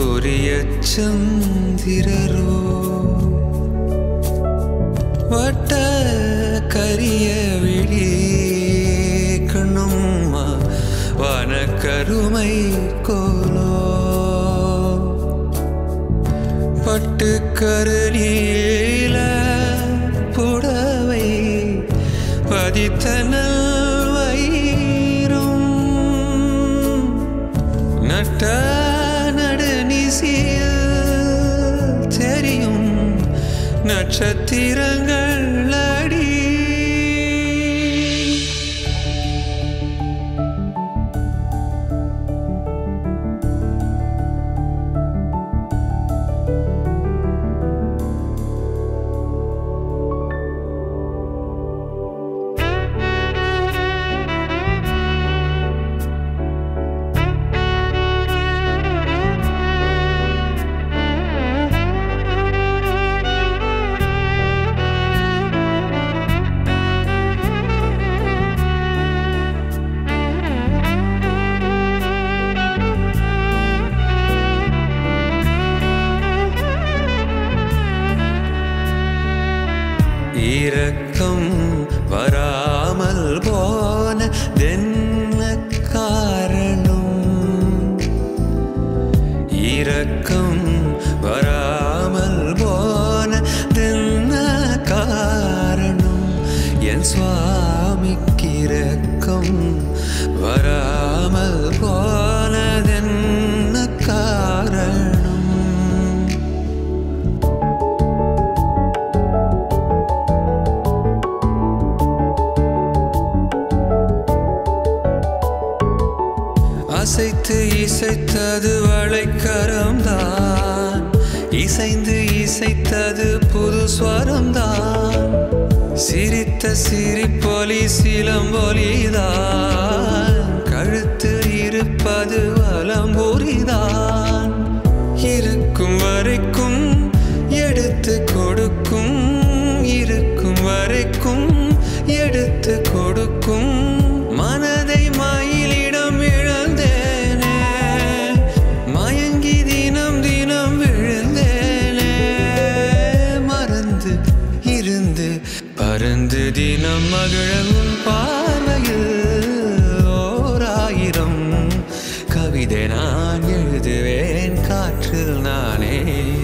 சூரிய சந்திரரோ வட்ட கரிய விழி கண்ணும்மா வனக்கருமை கோலோ பட்டு கருநீல புடவை பதித்தனல் வயிறும் நட்ட நடுநிசியில் தெரியும் நட்சத்திரங்கள் அடி இரக்கம் வராமல் போன தென்ன காரணம் இரக்கம் வராமல் போன தென்ன காரணம் என் சுவாமிக்கு இரக்கம் வராமல் போனதென்ன காரணம் அசைத்து இசைத்தது வளைக்கரம்தான் இசைந்து இசைத்தது புது ஸ்வரம்தான் சிரித்த சிரிப்பொலி சிலம்பொலிதான் கழுத்தில் இருப்பது வலம்புரிதான் இருக்கும் வரைக்கும் எடுத்து கொடுக்கும் இருக்கும் வரைக்கும் எடுத்து கொடுக்கும் மனதை மயிலிடம் இழந்தேனே மயங்கி தினம் தினம் விழுந்தேனே மறந்து இருந்து பறந்து தினம் மகிழவும் பார்வையில் ஓராயிரம் கவிதை நான் எழுதுவேன் காற்றில் நானே